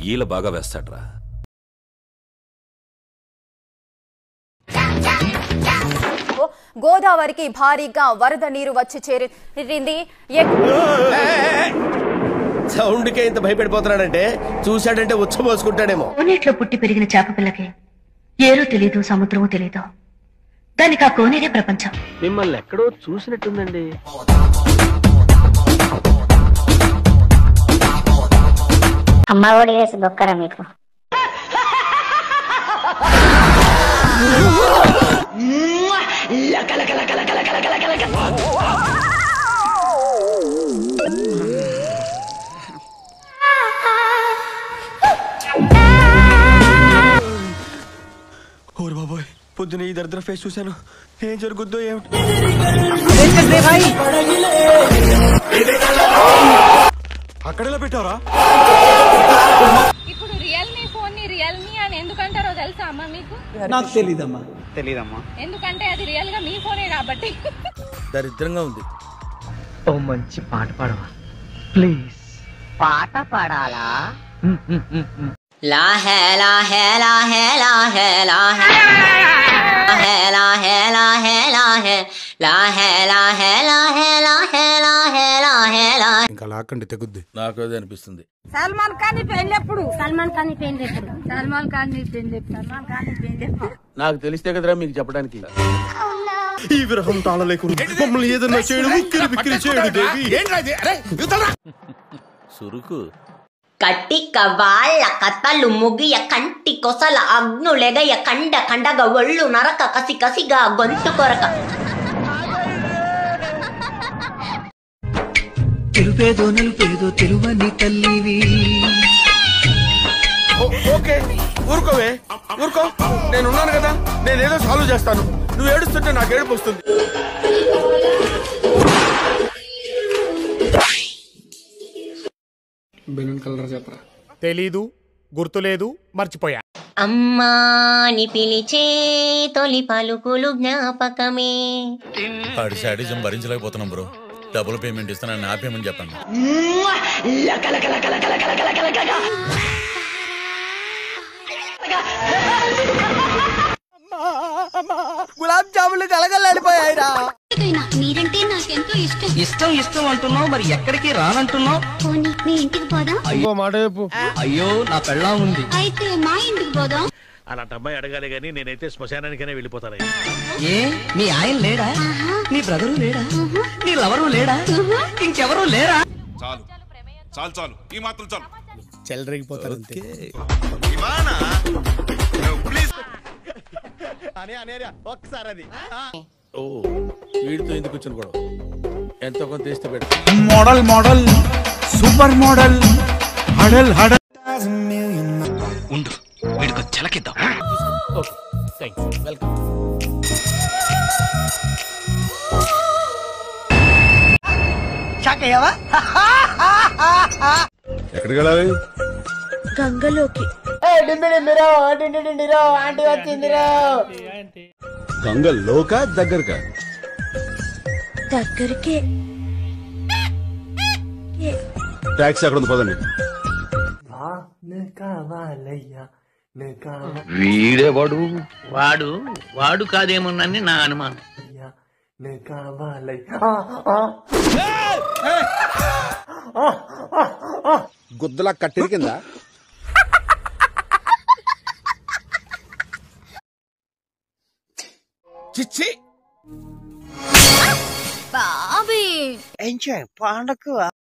ఈల బాగా వేస్తాడ్రా గోదావరికి భారీగా వరద నీరు వచ్చి చేరింది ఎక్- సౌండ్కే ఇంత భయపడిపోతున్నాడంటే చూశాడంటే ఉచ్చబోసుకుంటాడేమో కోనేట్లో పుట్టి పెరిగిన చేప పిల్లకి ఏరో తెలీదు సముద్రము తెలీదు దానికి ఆ కోనేరే ప్రపంచం మిమ్మల్ని ఎక్కడో చూసినట్టుందండి అమ్మ ఒడి వేసి బొక్కరా మీకు ఓరు బాబోయ్ పొద్దున ఈ దరిద్ర ఫేస్ చూశాను ఏం జరుగుద్దో ఏమిటి అక్కడెలా పెట్టారా ఇప్పుడు రియల్మీ ఫోన్ ని రియల్మీ అని ఎందుకంటారో తెలుసా అమ్మ మీకు నాకు తెలీదమ్మా తెలీదమ్మా ఎందుకంటే అది రియల్ గా మీ ఫోనే కాబట్టి దరిద్రంగా ఉంది ఓ మంచి పాట పాడవా ప్లీజ్ పాట పాడాలా లా హే లా హే లా హే లా హే లా హే లా హే లా హే లా హే లా హే లా హే లా హే లా హే లా హే లా హే లా ఇంకా లాక్కండి తెగుద్ది నాకు అదే అనిపిస్తుంది సల్మాన్ ఖాన్ పెళ్లి ఎప్పుడు సల్మాన్ ఖాన్ పెళ్లి ఎప్పుడు సల్మాన్ ఖాన్ పెళ్లి సల్మాన్ ఖాన్ పెళ్లి ఎప్పుడు నాకు తెలిస్తే కదరా మీకు చెప్పడానికి ఈ విరహం తాళలేకుండా మమ్మల్ని ఏదన్నా చేయడు ఉక్కిరి బిక్కిరి చేయడు దేవి సురుకు కట్టిక వాళ్ళ కథలు ముగియ కంటి కొసల అగ్నులెగయ కండ కండగ ఒళ్ళు నరక కసి కసిగా గొంతు కొరక తెలుపేదో నలుపేదో తెలువని తల్లివి ఓకే ఊరుకోవే ఊరుకో నేను ఉన్నాను కదా నేనేదో సాల్వ్ చేస్తాను నువ్వు ఏడుస్తుంటే నాకు ఏడుపు వస్తుంది తెలీదు గుర్తులేదు మర్చిపోయా అమ్మాని పిలిచే తొలి పలుకులు జ్ఞాపకమే ఆడి శాడిజం భరించలేకపోతున్నాం బ్రో డబుల్ పేమెంట్ ఇస్తానని ఆపేయమని చెప్పండి గులాబ్ జాములు కలగలాడిపోయాయిరా మీరంటే నాకెంతో ఇష్టం ఇష్టం ఇష్టం అంటున్నావు మరి ఎక్కడికి రానంటున్నావు పోనీ మీ ఇంటికి పోదాం ఇంకో మాట చెప్పు అయ్యో నా పెళ్ళాం ఉంది అయితే మా ఇంటికి పోదాం అలాంటి అమ్మాయి అడగాలి గానీ నేనైతే శ్మశానానికైనా వెళ్ళిపోతాను ఏ మీ ఆయన లేడా నీ బ్రదరు లేడా నీ లవరు లేడా ఇంకెవరు లేరా చాలు చాలు చాలు ఈ మాత్రం చాలు చెల్లరగిపోతారు అంతే ఓ వీడితో ఎందుకు వచ్చిన గొడవ ఎంతో కొంత తీస్తే పెడతా మోడల్ మోడల్ సూపర్ మోడల్ హడల్ హడల్ ఉండు వీడికి చెలకిద్దాం ఓకే థ్యాంక్స్ వెల్కమ్ ఎక్కడికి వెళ్ళాలి గంగలోకి గంగల్లోకా దగ్గరకా దగ్గరికే ట్యాక్సీ అక్కడ ఉంది పదండి వీడేవాడు వాడు వాడు కాదేమోనని నా అనుమానం గుద్దలా కట్టిరి కింద చిచ్చి బాబీ పండకు